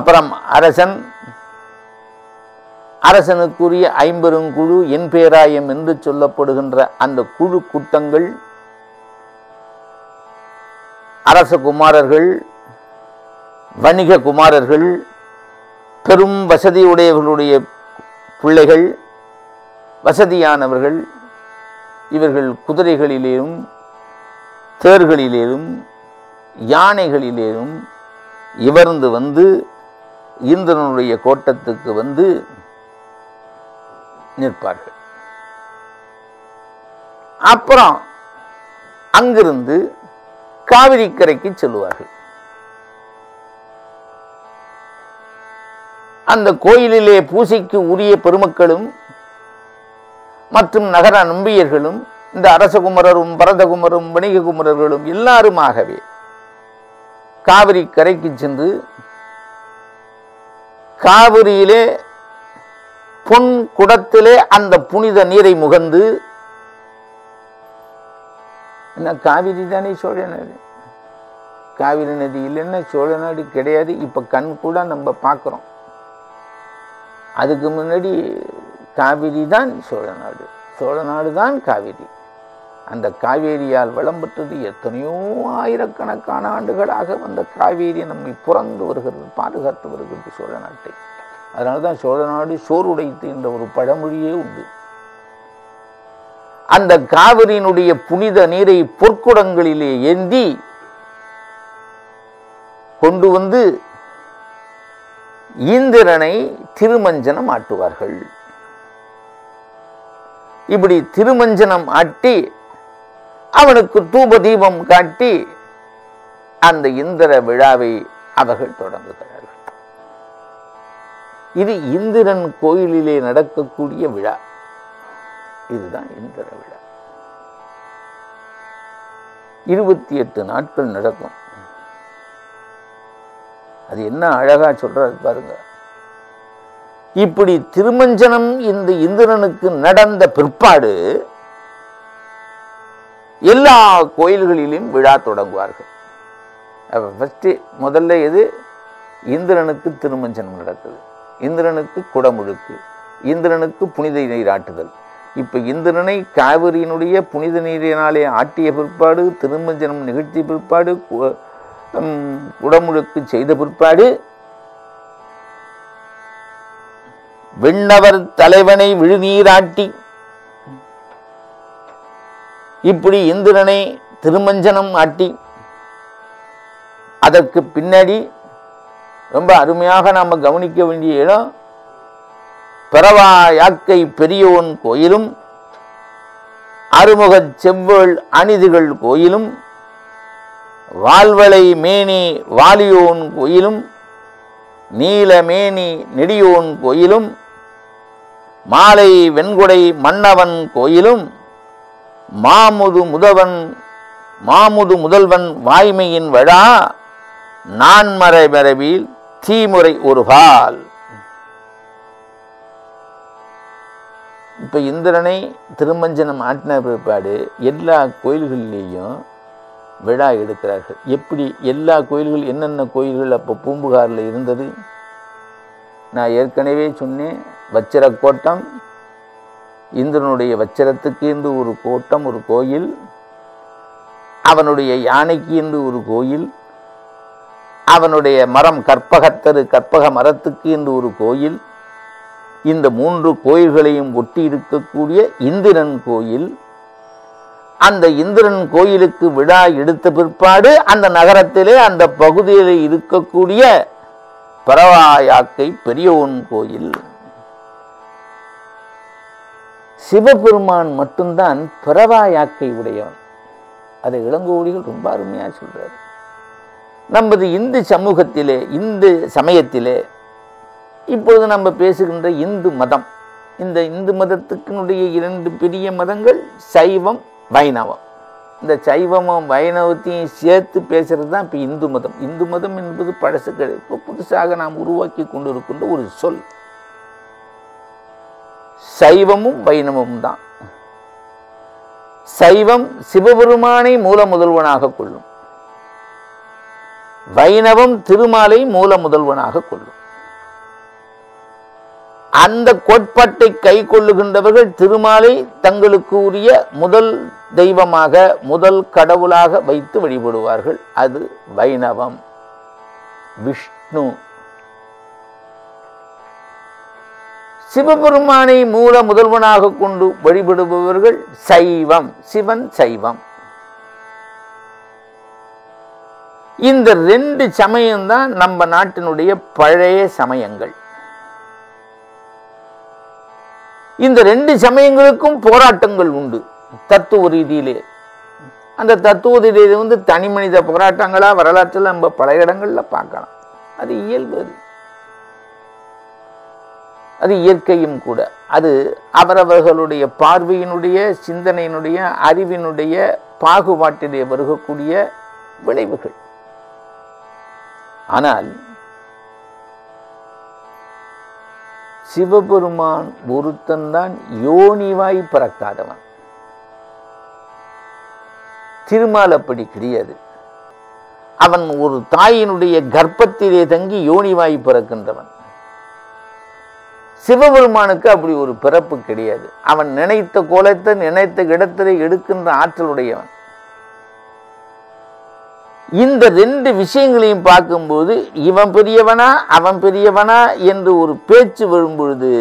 அப்புறம் அரசன் அரசனுக்குரிய ஐம்பெருங்குழு என் பேராயம் என்று சொல்லப்படுகின்ற அந்த குழு கூட்டங்கள் அரச குமாரர்கள் வணிக குமாரர்கள் பெரும் வசதியுடையவர்களுடைய பிள்ளைகள் வசதியானவர்கள் இவர்கள் குதிரைகளிலேயும் தேர்களிலேயும் யானைகளிலேயும் இவர்ந்து வந்து இந்திரனுடைய கோட்டத்துக்கு வந்து நிற்பார்கள் அப்புறம் அங்கிருந்து காவிரி கரைக்கு செல்வார்கள் அந்த கோயிலிலே பூசைக்கு உரிய பெருமக்களும் மற்றும் நகர நம்பியர்களும் இந்த அரசகுமரரும் பரதகுமரும் வணிககுமரர்களும் எல்லாருமாகவே காவிரி கரைக்கு சென்று காவிரியிலே பொன் குடத்திலே அந்த புனித நீரை முகந்து என்ன காவிரி தானே சோழ நாடு காவிரி நதி இல்லைன்னா சோழ நாடு கிடையாது இப்ப கண் கூட நம்ம பார்க்கிறோம் அதுக்கு முன்னாடி காவிரி தான் சோழ நாடு சோழ நாடு தான் காவிரி அந்த காவேரியால் வளம் பெற்றது எத்தனையோ ஆயிரக்கணக்கான ஆண்டுகளாக வந்த காவேரி நம்மை புறந்து வருகிறது பாதுகாத்து வருகிறது சோழ நாட்டை அதனால தான் சோழ நாடு சோறு உடைத்து என்ற ஒரு பழமொழியே உண்டு அந்த காவிரியினுடைய புனித நீரை பொற்குடங்களிலே ஏந்தி கொண்டு வந்து இந்திரனை திருமஞ்சனம் ஆட்டுவார்கள் இப்படி திருமஞ்சனம் ஆட்டி அவனுக்கு தூப தீபம் காட்டி அந்த இந்திர விழாவை அவர்கள் தொடங்குகிறார்கள் இது இந்திரன் கோயிலிலே நடக்கக்கூடிய விழா இதுதான் இந்திர விழா இருபத்தி எட்டு நாட்கள் நடக்கும் அது என்ன அழகா சொல்றாரு பாருங்க இப்படி திருமஞ்சனம் இந்த இந்திரனுக்கு நடந்த பிற்பாடு எல்லா கோயில்களிலும் விழா தொடங்குவார்கள் அப்ப ஃபர்ஸ்ட் முதல்ல எது இந்திரனுக்கு திருமஞ்சனம் நடக்குது இந்திரனுக்கு குடமுழுக்கு இந்திரனுக்கு புனித நீராட்டுதல் இப்ப இந்திரனை காவிரியினுடைய புனித நீரினாலே ஆட்டிய பிற்பாடு திருமஞ்சனம் நிகழ்த்திய பிற்பாடு கு- ஹம், குடமுழுக்கு செய்த பிற்பாடு விண்ணவர் தலைவனை விழுநீராட்டி இப்படி இந்திரனை திருமஞ்சனம் ஆட்டி அதற்கு பின்னாடி ரொம்ப அருமையாக நாம கவனிக்க வேண்டிய இடம் பிறவா யாக்கை பெரியோன் கோயிலும் அருமுகச் செவ்வேள் அணிதுகள் கோயிலும் வாழ்வளை மேனி வாலியோன் கோயிலும் நீலமேனி நெடியோன் கோயிலும் மாலை வெண்குடை மன்னவன் கோயிலும் மாமுது முதவன் மாமுது முதல்வன் வாய்மையின் விழா நான்மறை மரபில் தீமுறை ஒரு கால் இப்ப இந்திரனை திருமஞ்சனம் ஆட்டின பிற்பாடு எல்லா கோயில்களிலேயும் விழா எடுக்கிறார்கள் எப்படி எல்லா கோயில்கள் என்னென்ன கோயில்கள் அப்போ பூம்புகாரில் இருந்தது நான் ஏற்கனவே சொன்னேன் வச்சிர கோட்டம் இந்திரனுடைய வச்சிரத்துக்கு என்று ஒரு கோட்டம் ஒரு கோயில் அவனுடைய யானைக்கு என்று ஒரு கோயில் அவனுடைய மரம் கற்பகத்தரு கற்பக மரத்துக்கு என்று ஒரு கோயில் இந்த மூன்று கோயில்களையும் ஒட்டி இருக்கக்கூடிய இந்திரன் கோயில் அந்த இந்திரன் கோயிலுக்கு விழா எடுத்த பிற்பாடு அந்த நகரத்திலே அந்த பகுதியில் இருக்கக்கூடிய பரவாயாக்கை பெரியோன் கோயில் சிவபெருமான் மட்டும்தான் பரவாயாக்கை உடையவன் அதை இளங்கோடிகள் ரொம்ப அருமையா சொல்றாரு நமது இந்து சமூகத்திலே இந்து சமயத்திலே இப்பொழுது நம்ம பேசுகின்ற இந்து மதம் இந்த இந்து மதத்துக்கினுடைய இரண்டு பெரிய மதங்கள் சைவம் வைணவம் இந்த சைவமும் வைணவத்தையும் சேர்த்து பேசுறது தான் இப்போ இந்து மதம் இந்து மதம் என்பது பழசு கிடையாது இப்போ புதுசாக நாம் உருவாக்கி கொண்டிருக்கின்ற ஒரு சொல் சைவமும் வைணவமும் தான் சைவம் சிவபெருமானை மூல முதல்வனாக கொள்ளும் வைணவம் திருமாலை மூல முதல்வனாக கொள்ளும் அந்த கோட்பாட்டை கை கொள்ளுகின்றவர்கள் திருமாலை தங்களுக்கு உரிய முதல் தெய்வமாக முதல் கடவுளாக வைத்து வழிபடுவார்கள் அது வைணவம் விஷ்ணு சிவபெருமானை மூல முதல்வனாக கொண்டு வழிபடுபவர்கள் சைவம் சிவன் சைவம் இந்த ரெண்டு சமயம்தான் நம்ம நாட்டினுடைய பழைய சமயங்கள் இந்த ரெண்டு சமயங்களுக்கும் போராட்டங்கள் உண்டு தத்துவ ரீதியிலே அந்த தத்துவ ரீதியில வந்து தனி மனித போராட்டங்களா வரலாற்றில் நம்ம பல இடங்கள்ல பார்க்கலாம் அது இயல்பு அது அது இயற்கையும் கூட அது அவரவர்களுடைய பார்வையினுடைய சிந்தனையினுடைய அறிவினுடைய பாகுபாட்டிலே வருகக்கூடிய விளைவுகள் ஆனால் சிவபெருமான் ஒருத்தன்தான் யோனிவாய் பிறக்காதவன் திருமால் அப்படி கிடையாது அவன் ஒரு தாயினுடைய கர்ப்பத்திலே தங்கி யோனிவாய் பிறக்கின்றவன் சிவபெருமானுக்கு அப்படி ஒரு பிறப்பு கிடையாது அவன் நினைத்த கோலத்தை நினைத்த இடத்திலே எடுக்கின்ற ஆற்றலுடையவன் இந்த ரெண்டு விஷயங்களையும் பார்க்கும்போது இவன் பெரியவனா அவன் பெரியவனா என்று ஒரு பேச்சு வரும்பொழுது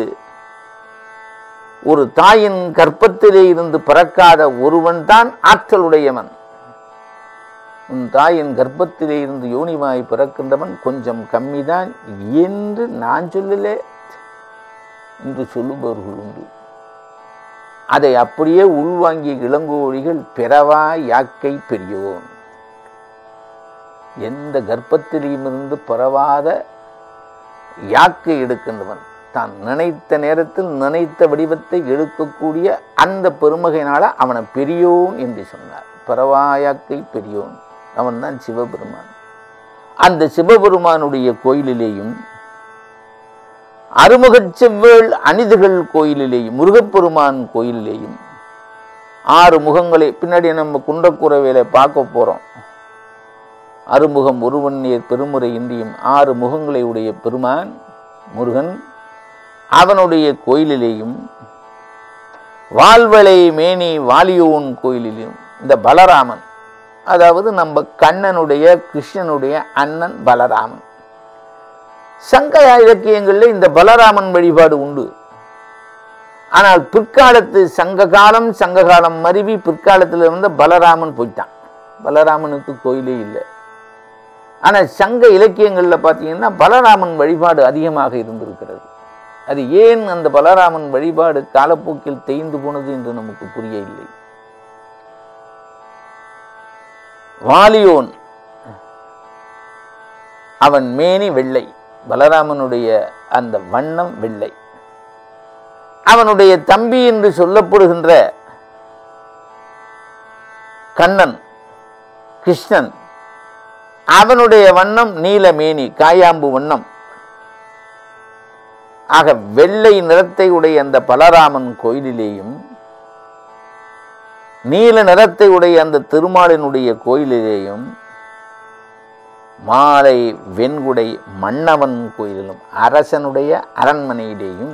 ஒரு தாயின் கர்ப்பத்திலே இருந்து பிறக்காத ஒருவன் தான் ஆற்றலுடையவன் உன் தாயின் கர்ப்பத்திலே இருந்து யோனிவாய் பிறக்கின்றவன் கொஞ்சம் கம்மிதான் என்று நான் சொல்லலே என்று சொல்லுபவர்கள் உண்டு அதை அப்படியே உள்வாங்கிய இளங்கோழிகள் பிறவா யாக்கை பெரியோன் எந்த கர்ப்பத்திலையும் இருந்து பரவாத யாக்கை எடுக்கின்றவன் தான் நினைத்த நேரத்தில் நினைத்த வடிவத்தை எடுக்கக்கூடிய அந்த பெருமகையினால அவனை பெரியோன் என்று சொன்னார் பரவாயாக்கை பெரியோன் அவன் தான் சிவபெருமான் அந்த சிவபெருமானுடைய கோயிலிலேயும் அருமுகச் செவ்வேள் அனிதுகள் கோயிலிலேயும் முருகப்பெருமான் கோயிலிலேயும் ஆறு முகங்களை பின்னாடி நம்ம குன்றக்குறவையில பார்க்க போறோம் அறுமுகம் ஒருவன் நேர் பெருமுறை இன்றியும் ஆறு முகங்களை உடைய பெருமான் முருகன் அவனுடைய கோயிலிலேயும் வாழ்வளை மேனி வாலியோன் கோயிலிலும் இந்த பலராமன் அதாவது நம்ம கண்ணனுடைய கிருஷ்ணனுடைய அண்ணன் பலராமன் சங்க இலக்கியங்களில் இந்த பலராமன் வழிபாடு உண்டு ஆனால் பிற்காலத்து சங்க காலம் சங்க காலம் மருவி பிற்காலத்தில் இருந்த பலராமன் போயிட்டான் பலராமனுக்கு கோயிலே இல்லை ஆனால் சங்க இலக்கியங்களில் பார்த்தீங்கன்னா பலராமன் வழிபாடு அதிகமாக இருந்திருக்கிறது அது ஏன் அந்த பலராமன் வழிபாடு காலப்போக்கில் தேய்ந்து போனது என்று நமக்கு புரிய இல்லை வாலியோன் அவன் மேனி வெள்ளை பலராமனுடைய அந்த வண்ணம் வெள்ளை அவனுடைய தம்பி என்று சொல்லப்படுகின்ற கண்ணன் கிருஷ்ணன் அவனுடைய வண்ணம் நீலமேனி காயாம்பு வண்ணம் ஆக வெள்ளை நிறத்தை உடைய அந்த பலராமன் கோயிலிலேயும் நீல நிறத்தை உடைய அந்த திருமாலினுடைய கோயிலிலேயும் மாலை வெண்குடை மன்னவன் கோயிலிலும் அரசனுடைய அரண்மனையிலேயும்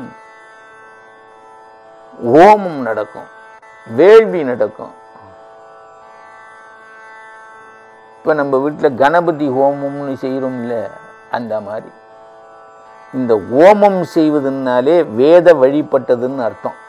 ஓமம் நடக்கும் வேள்வி நடக்கும் இப்போ நம்ம வீட்டில் கணபதி ஹோமம்னு செய்கிறோம் இல்லை அந்த மாதிரி இந்த ஓமம் செய்வதுனாலே வேத வழிபட்டதுன்னு அர்த்தம்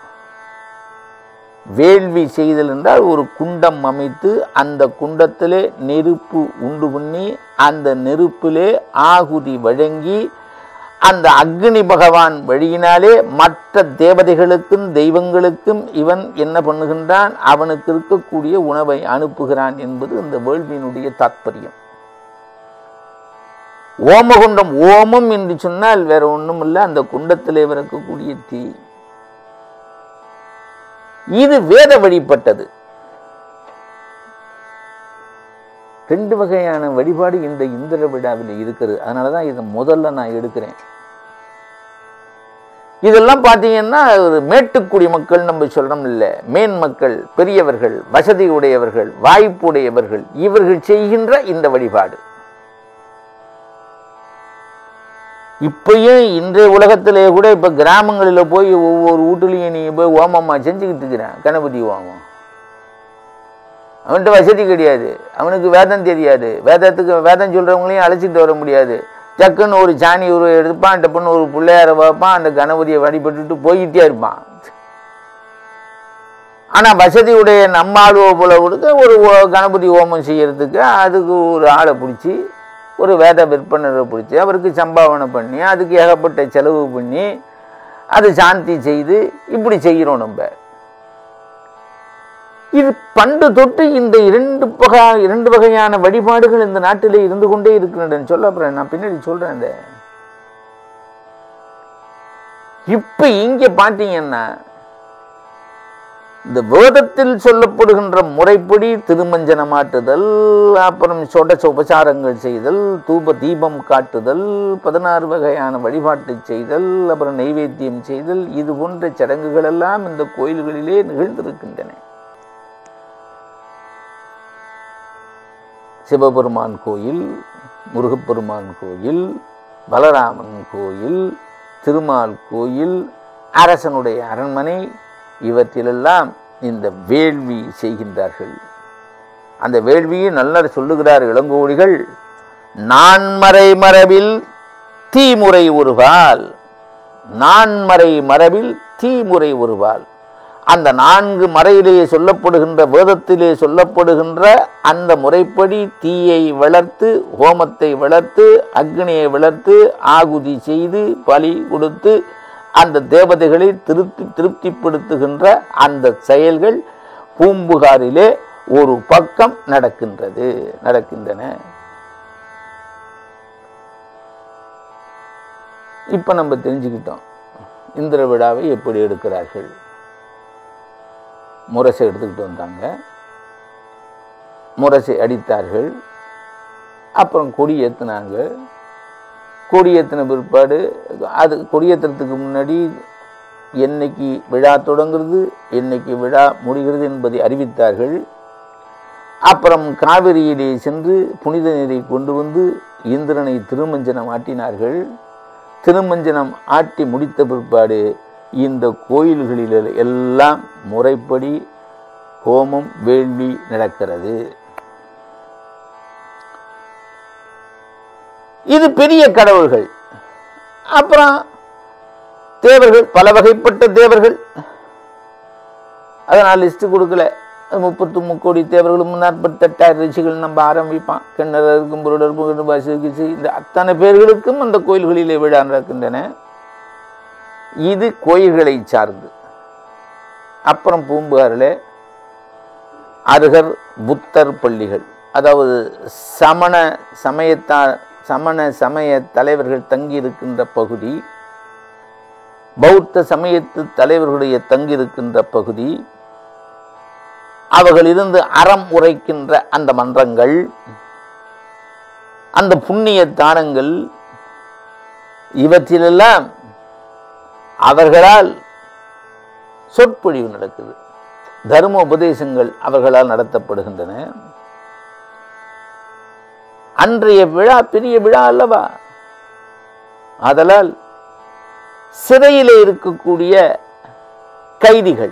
வேள்வி செய்தல் என்றால் ஒரு குண்டம் அமைத்து அந்த குண்டத்திலே நெருப்பு உண்டு பண்ணி அந்த நெருப்பிலே ஆகுதி வழங்கி அந்த அக்னி பகவான் வழியினாலே மற்ற தேவதைகளுக்கும் தெய்வங்களுக்கும் இவன் என்ன பண்ணுகின்றான் அவனுக்கு இருக்கக்கூடிய உணவை அனுப்புகிறான் என்பது இந்த வேள்வியினுடைய தாத்பரியம் ஓமகுண்டம் ஓமம் என்று சொன்னால் வேற ஒன்றும் இல்லை அந்த குண்டத்திலே இருக்கக்கூடிய தீ இது வேத வழிபட்டது ரெண்டு வகையான வழிபாடு இந்த இந்திர விழாவில் இருக்கிறது அதனால தான் இதை முதல்ல நான் எடுக்கிறேன் இதெல்லாம் பார்த்தீங்கன்னா ஒரு மேட்டுக்குடி மக்கள் நம்ம சொல்றோம் இல்லை மேன் மக்கள் பெரியவர்கள் வசதி உடையவர்கள் வாய்ப்பு உடையவர்கள் இவர்கள் செய்கின்ற இந்த வழிபாடு இப்பயும் இன்றைய உலகத்திலே கூட இப்போ கிராமங்களில் போய் ஒவ்வொரு வீட்டுலையும் நீ போய் ஓமம்மா செஞ்சுக்கிட்டு இருக்கிறேன் கணபதி ஓமம் அவன்கிட்ட வசதி கிடையாது அவனுக்கு வேதம் தெரியாது வேதத்துக்கு வேதம் சொல்கிறவங்களையும் அழைச்சிட்டு வர முடியாது டக்குன்னு ஒரு சாணி உருவை எடுப்பான் டப்புன்னு ஒரு பிள்ளையார வைப்பான் அந்த கணபதியை வழிபட்டுட்டு போய்கிட்டே இருப்பான் ஆனால் வசதியுடைய நம்ம ஆளுவ போல கொடுக்க ஒரு ஓ- கணபதி ஹோமம் செய்யறதுக்கு அதுக்கு ஒரு ஆளை பிடிச்சி ஒரு வேத விற்பனரை பிடிச்சி அவருக்கு சம்பாவனை பண்ணி அதுக்கு ஏகப்பட்ட செலவு பண்ணி அது சாந்தி செய்து இப்படி செய்கிறோம் நம்ம இது பண்டு தொட்டு இந்த இரண்டு வகை இரண்டு வகையான வழிபாடுகள் இந்த நாட்டிலே இருந்து கொண்டே இருக்கின்றன சொல்ல போறேன் நான் பின்னாடி சொல்றேன் இந்த இப்ப இங்க பாத்தீங்கன்னா இந்த வேதத்தில் சொல்லப்படுகின்ற முறைப்படி திருமஞ்சனமாட்டுதல் அப்புறம் சொடச்ச உபசாரங்கள் செய்தல் தூப தீபம் காட்டுதல் பதினாறு வகையான வழிபாட்டை செய்தல் அப்புறம் நைவேத்தியம் செய்தல் இது போன்ற சடங்குகள் எல்லாம் இந்த கோயில்களிலே நிகழ்ந்திருக்கின்றன சிவபெருமான் கோயில் முருகப்பெருமான் கோயில் பலராமன் கோயில் திருமால் கோயில் அரசனுடைய அரண்மனை இவற்றிலெல்லாம் இந்த வேள்வி செய்கின்றார்கள் அந்த வேள்வியை நல்லா சொல்லுகிறார் இளங்கோடிகள் நான்மறை மரபில் தீமுறை ஒருவால் நான்மறை மரபில் தீமுறை ஒருவால் அந்த நான்கு மறையிலே சொல்லப்படுகின்ற வேதத்திலே சொல்லப்படுகின்ற அந்த முறைப்படி தீயை வளர்த்து ஹோமத்தை வளர்த்து அக்னியை வளர்த்து ஆகுதி செய்து பலி கொடுத்து அந்த தேவதைகளை திருப்தி திருப்திப்படுத்துகின்ற அந்த செயல்கள் பூம்புகாரிலே ஒரு பக்கம் நடக்கின்றது நடக்கின்றன இப்ப நம்ம தெரிஞ்சுக்கிட்டோம் இந்திர விழாவை எப்படி எடுக்கிறார்கள் முரசை எடுத்துக்கிட்டு வந்தாங்க முரசை அடித்தார்கள் அப்புறம் கொடி ஏற்றினாங்க கொடி ஏற்றின பிற்பாடு அது கொடியேற்றுறதுக்கு முன்னாடி என்னைக்கு விழா தொடங்குறது என்னைக்கு விழா முடிகிறது என்பதை அறிவித்தார்கள் அப்புறம் காவிரியிலே சென்று புனித நீரை கொண்டு வந்து இந்திரனை திருமஞ்சனம் ஆட்டினார்கள் திருமஞ்சனம் ஆட்டி முடித்த பிற்பாடு இந்த கோயில்களில் எல்லாம் முறைப்படி ஹோமம் வேள்வி நடக்கிறது இது பெரிய கடவுள்கள் அப்புறம் தேவர்கள் பல வகைப்பட்ட தேவர்கள் அதை நான் லிஸ்ட் கொடுக்கல முப்பத்து முக்கோடி தேவர்களும் நாற்பத்தெட்டாயிரம் ரிஷிகள் நம்ம ஆரம்பிப்பான் கிண்ணறர் இருக்கும் புருடர் புகழ் பாசி இந்த அத்தனை பேர்களுக்கும் அந்த கோயில்களிலே விழா நடக்கின்றன இது கோயில்களை சார்ந்து அப்புறம் பூம்புகாரில் அருகர் புத்தர் பள்ளிகள் அதாவது சமண சமயத்தா சமண சமய தலைவர்கள் தங்கியிருக்கின்ற பகுதி பௌத்த சமயத்து தலைவர்களுடைய தங்கியிருக்கின்ற பகுதி அவர்கள் இருந்து அறம் உரைக்கின்ற அந்த மன்றங்கள் அந்த புண்ணிய தானங்கள் இவற்றிலெல்லாம் அவர்களால் சொற்பொழிவு நடக்குது தர்ம உபதேசங்கள் அவர்களால் நடத்தப்படுகின்றன அன்றைய விழா பெரிய விழா அல்லவா ஆதலால் சிறையிலே இருக்கக்கூடிய கைதிகள்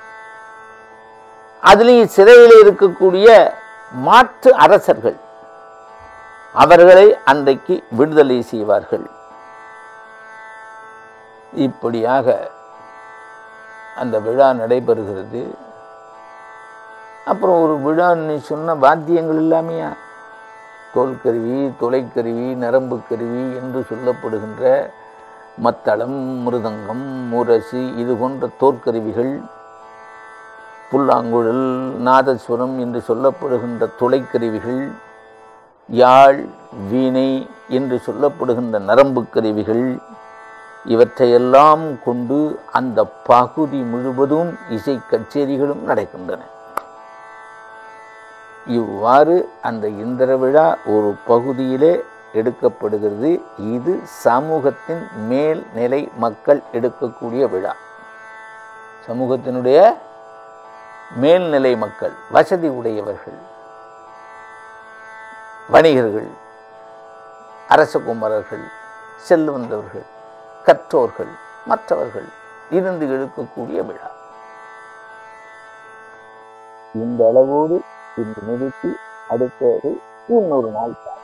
அதுலேயும் சிறையிலே இருக்கக்கூடிய மாற்று அரசர்கள் அவர்களை அன்றைக்கு விடுதலை செய்வார்கள் இப்படியாக அந்த விழா நடைபெறுகிறது அப்புறம் ஒரு விழான்னு சொன்ன வாத்தியங்கள் இல்லாமையா தோல்கருவி தொலைக்கருவி நரம்பு கருவி என்று சொல்லப்படுகின்ற மத்தளம் மிருதங்கம் முரசு இது போன்ற தோற்கருவிகள் புல்லாங்குழல் நாதஸ்வரம் என்று சொல்லப்படுகின்ற துளைக்கருவிகள் யாழ் வீணை என்று சொல்லப்படுகின்ற நரம்பு கருவிகள் இவற்றையெல்லாம் கொண்டு அந்த பகுதி முழுவதும் இசை கச்சேரிகளும் நடக்கின்றன இவ்வாறு அந்த இந்திர விழா ஒரு பகுதியிலே எடுக்கப்படுகிறது இது சமூகத்தின் மேல்நிலை மக்கள் எடுக்கக்கூடிய விழா சமூகத்தினுடைய மேல்நிலை மக்கள் வசதி உடையவர்கள் வணிகர்கள் அரச குமரர்கள் செல்வந்தவர்கள் கற்றோர்கள் மற்றவர்கள் இருந்து எடுக்கக்கூடிய விழா இந்த அளவோடு இன்று நிறுத்தி அடுத்தது இன்னொரு நாள் பார்ப்போம்.